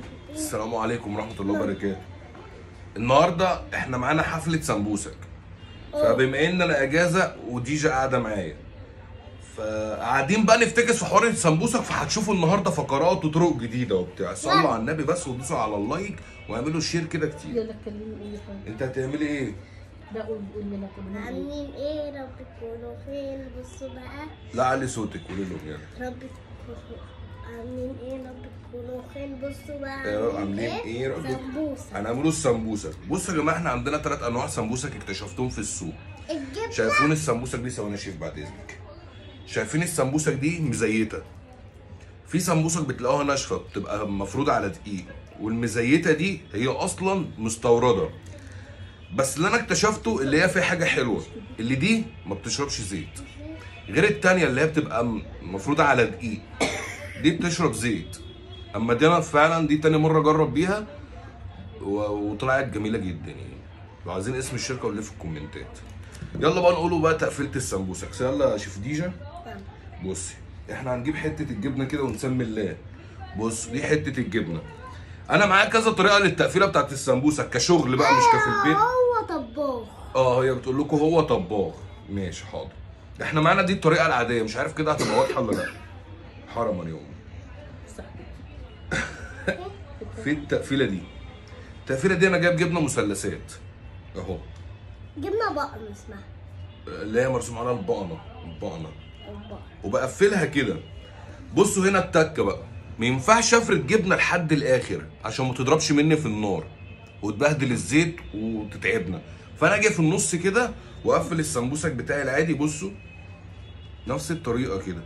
السلام عليكم ورحمة الله وبركاته النهاردة احنا معانا حفلة سمبوسك فبما ان انا اجازة وديجا قاعدة معايا فقاعدين بقى نفتكس في حوار السمبوسك فهتشوفوا النهارده فقرات وطرق جديده وبتاع صلوا على النبي بس ودوسوا على اللايك واعملوا شير كده كتير يلا اتكلمي قولي حاجه انت هتعملي ايه؟ لا قول قول لنا كلنا ايه عاملين ايه رب تكونوا خير بصوا بقى لا علي صوتك قولي لهم يعني رب تكونوا عاملين ايه رب تكونوا خير بصوا بقى آه، عاملين ايه رب سمبوسة هنعملوا السمبوسك بصوا يا جماعه احنا عندنا ثلاث انواع سمبوسك اكتشفتهم في السوق الجبنة شايفين السمبوسك دي ثواني يا شيف بعد اذنك شايفين السمبوسك دي مزيته في سمبوسك بتلاقوها ناشفه بتبقى مفروضه على دقيق والمزيته دي هي اصلا مستورده بس اللي انا اكتشفته اللي هي فيها حاجه حلوه اللي دي ما بتشربش زيت غير التانية اللي هي بتبقى م- مفروضه على دقيق دي بتشرب زيت اما دي انا فعلا دي تاني مره اجرب بيها و- وطلعت جميله جدا يعني لو عايزين اسم الشركه قولوا لي في الكومنتات يلا بقى نقولوا بقى تقفيله السمبوسك يلا يا شيف ديجا بصي احنا هنجيب حته الجبنه كده ونسمي الله بص دي حته الجبنه انا معايا كذا طريقه للتقفيله بتاعت السمبوسك كشغل بقى مش كفي البيت هو طباخ اه هي بتقول لكم هو طباخ ماشي حاضر احنا معانا دي الطريقه العاديه مش عارف كده هتبقى واضحه ولا لا حرما يوم صح في التقفيله دي التقفيله دي انا جايب جبنه مثلثات اهو جبنة بقر اسمها اللي هي مرسوم عليها البقنه البقنه البقر وبقفلها كده بصوا هنا التكه بقى ما ينفعش افرد جبنه لحد الاخر عشان ما تضربش مني في النار وتبهدل الزيت وتتعبنا فانا اجي في النص كده واقفل السمبوسك بتاعي العادي بصوا نفس الطريقه كده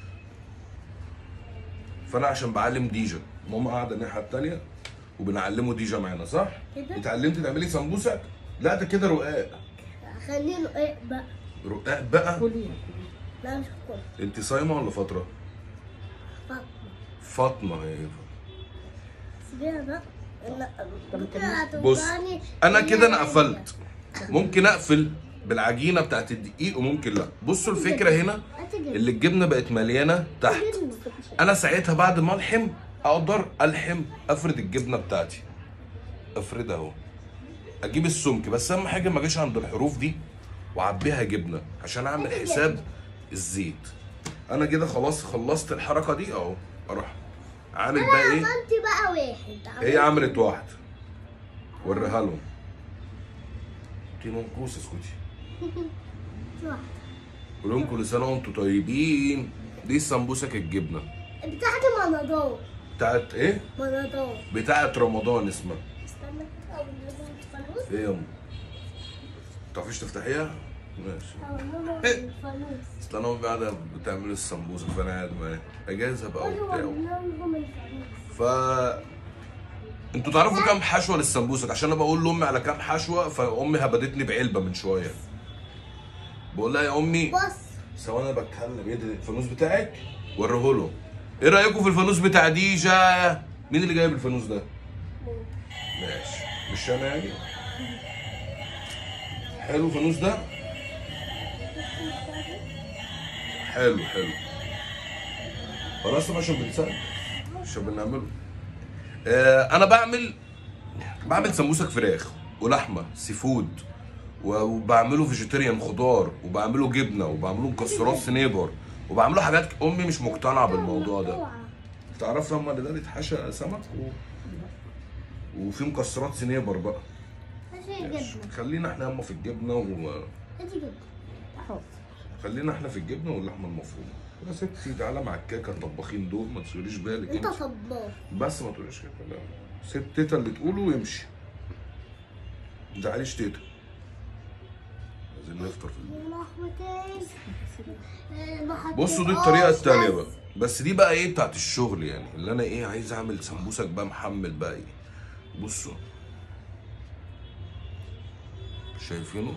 فانا عشان بعلم ديجا ماما قاعده الناحيه التانيه وبنعلمه ديجا معانا صح؟ كده؟ اتعلمتي تعملي سمبوسك؟ لا ده كده رقاق خلينه ايه بقى رقاق بقى كليها لا مش كل انت صايمه ولا فتره؟ فاطمة فاطمه هي سيبيها بقى لا طب بكرة كمل. بص هتوجعني انا هي كده انا هي. قفلت ممكن اقفل بالعجينه بتاعت الدقيق وممكن لا بصوا الفكره هنا هاتي جبنة. اللي الجبنه بقت مليانه تحت جبنة. انا ساعتها بعد ما الحم اقدر الحم افرد الجبنه بتاعتي افردها اهو اجيب السمك بس اهم حاجه ما اجيش عند الحروف دي واعبيها جبنه عشان اعمل حساب الزيت انا كده خلاص خلصت الحركه دي اهو اروح عامل بقى ايه عملت بقى واحد هي عملت واحد وريها لهم دي منكوس اسكتي واحد قول لهم كل سنه وانتم طيبين دي السمبوسك الجبنه بتاعت منادور بتاعت ايه منادور بتاعت رمضان اسمها استنى كده اقول لهم الفانوس ايه يا ام تعرفيش تفتحيها ماشي اقول لهم إيه؟ الفانوس اصل انا امي قاعده بتعمل السمبوسك فانا قاعد معاها اجازه بقى قولوا وبتاع لهم الفانوس ف انتوا تعرفوا كام حشوه للسمبوسك عشان انا بقول لامي على كام حشوه فامي هبدتني بعلبه من شويه بقول لها يا امي بص ثواني انا بتكلم ايه ده الفانوس بتاعك وريه له ايه رايكم في الفانوس بتاع ديجا مين اللي جايب الفانوس ده ماشي مش انا يعني حلو الفانوس ده حلو حلو خلاص طبعا عشان بنسال عشان بنعمله آه انا بعمل بعمل سموسك فراخ ولحمه سي فود وبعمله فيجيتيريان خضار وبعمله جبنه وبعمله مكسرات سنيبر وبعمله حاجات امي مش مقتنعه بالموضوع ده تعرف لما ده اتحشى سمك و... وفي مكسرات سنيبر بقى هاتي جبنة خلينا احنا ياما في الجبنه و... هاتي جبنة حاضر خلينا احنا في الجبنه واللحمه المفرومه يا ستي تعالى مع الكيكه الطباخين دول ما تشغليش بالك انت انت طباخ بس ما تقوليش كده لا ست تيتا اللي تقوله ويمشي ما تزعليش تيتا عايزين نفطر في البيت يا لحمتين آه، ما حطيتهاش بصوا دي الطريقه التانيه بس. بقى بس دي بقى ايه بتاعت الشغل يعني اللي انا ايه عايز اعمل سمبوسك بقى محمل بقى ايه بصوا شايفينه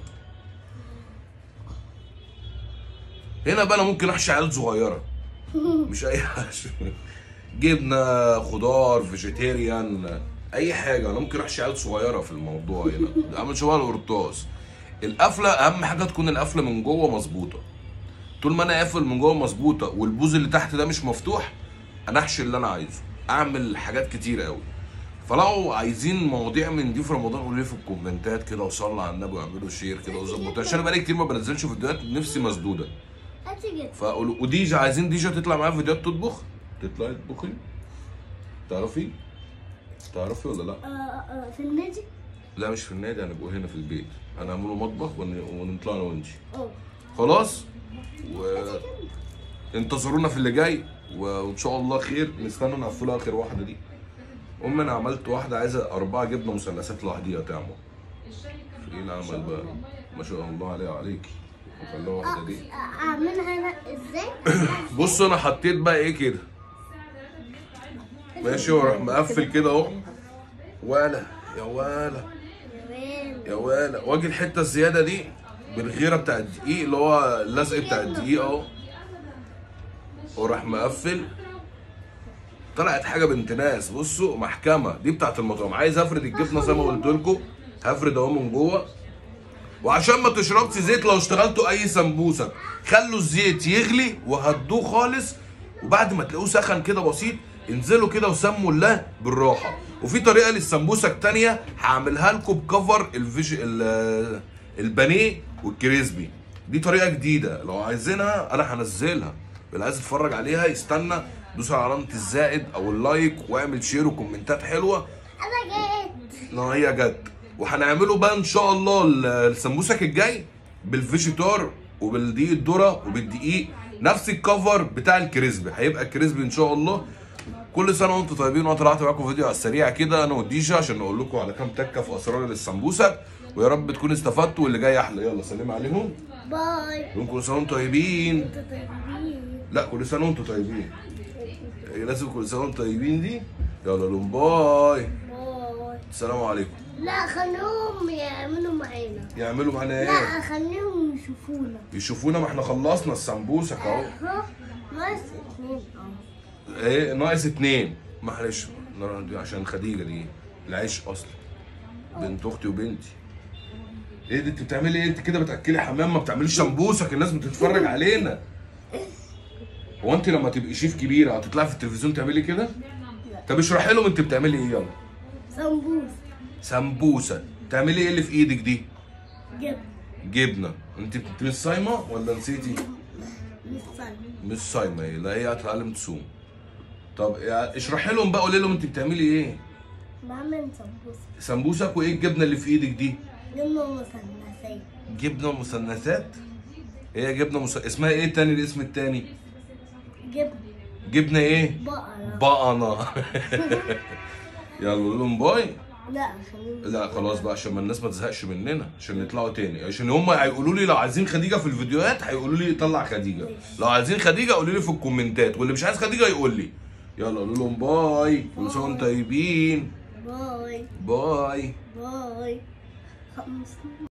هنا بقى انا ممكن احشي عيال صغيره مش اي حاجه جبنه خضار فيجيتيريان اي حاجه انا ممكن احشي عيال صغيره في الموضوع هنا عامل شبه القرطاس القفله اهم حاجه تكون القفله من جوه مظبوطه طول ما انا قافل من جوه مظبوطه والبوز اللي تحت ده مش مفتوح انا احشي اللي انا عايزه اعمل حاجات كتير قوي فلو عايزين مواضيع من دي في رمضان قولوا لي في الكومنتات كده وصلوا على النبي واعملوا شير كده وظبطوا عشان انا بقالي كتير ما بنزلش فيديوهات نفسي مسدوده هاتي جدا فقولوا وديجا عايزين ديجا تطلع معايا في فيديوهات تطبخ تطلعي تطبخي تعرفي تعرفي ولا لا آه آه في النادي لا مش في النادي هنبقوا هنا في البيت هنعمله مطبخ ون- ونطلع انا وانتي اه خلاص و انتظرونا في اللي جاي و- وان شاء الله خير نستنى نقفلها اخر واحده دي ام انا عملت واحده عايزه اربعه جبنه مثلثات لوحديها تعمل ايه العمل بقى ما شاء الله عليها عليكي وخليها واحده دي اعملها انا ازاي؟ بص انا حطيت بقى ايه كده ماشي واروح مقفل كده اهو ولا يا ولا يا ولا واجي الحته الزياده دي بالغيره بتاع الدقيق اللي هو اللزق بتاع الدقيق اهو وراح مقفل طلعت حاجه بنت ناس بصوا محكمه دي بتاعت المطعم عايز افرد الجبنه زي ما قلت لكم هفرد اهو من جوه وعشان ما تشربش زيت لو اشتغلتوا اي سمبوسه خلوا الزيت يغلي وهدوه خالص وبعد ما تلاقوه سخن كده بسيط انزلوا كده وسموا الله بالراحه وفي طريقه للسمبوسه التانيه هعملها لكم بكفر الفيج ال- البانيه والكريسبي دي طريقه جديده لو عايزينها انا هنزلها اللي عايز يتفرج عليها يستنى دوس على علامه الزائد او اللايك واعمل شير وكومنتات حلوه انا جيت لا هي جت وهنعمله بقى ان شاء الله ال- السمبوسك الجاي بالفيجيتار وبالدقيق الذره وبالدقيق نفس الكفر بتاع الكريسبي هيبقى الكريسبي ان شاء الله كل سنه وانتم طيبين وانا طلعت معاكم فيديو على السريع كده انا وديشا عشان نقول لكم على كام تكه في اسرار السمبوسك ويا رب تكونوا استفدتوا واللي جاي احلى يلا سلم عليهم باي يوم كل سنه وانتم طيبين انتوا طيبين لا كل سنه وانتم طيبين هي لازم كل سنه وانتم طيبين دي يلا لهم باي باي السلام عليكم لا خليهم يعملوا معانا يعملوا معانا ايه لا خليهم يشوفونا يشوفونا ما احنا خلصنا السمبوسك اهو ها ناقص اتنين اه ايه ناقص اتنين معلش نرى دي عشان خديجه دي العيش اصلا بنت اختي وبنتي ايه دي انت بتعملي ايه انت كده بتاكلي حمام ما بتعمليش سمبوسك الناس بتتفرج علينا هو انت لما تبقي شيف كبيره هتطلعي في التلفزيون تعملي كده طب اشرحي لهم انت بتعملي ايه يلا سمبوس سمبوسه تعملي ايه اللي في ايدك دي جبن جبنه انت انت مش صايمه ولا نسيتي مش صايم مش صايمه هي لا هي هتتعلم تصوم طب يعني اشرحي لهم بقى قولي لهم انت بتعملي ايه بعمل سمبوس سمبوسك وايه الجبنه اللي في ايدك دي جبنة مثلثات جبنه مثلثات هي جبنه مس... اسمها ايه التاني الاسم التاني جبن جبنه ايه بقرة بقنه يلا قول لهم باي لا خليهم لا خلاص بقى عشان ما الناس ما تزهقش مننا عشان يطلعوا تاني عشان هم هيقولوا لي لو عايزين خديجه في الفيديوهات هيقولوا لي طلع خديجه لو عايزين خديجه قولوا لي في الكومنتات واللي مش عايز خديجه يقول لي يلا قولوا لهم باي كل سنه وانتم طيبين باي باي باي خمس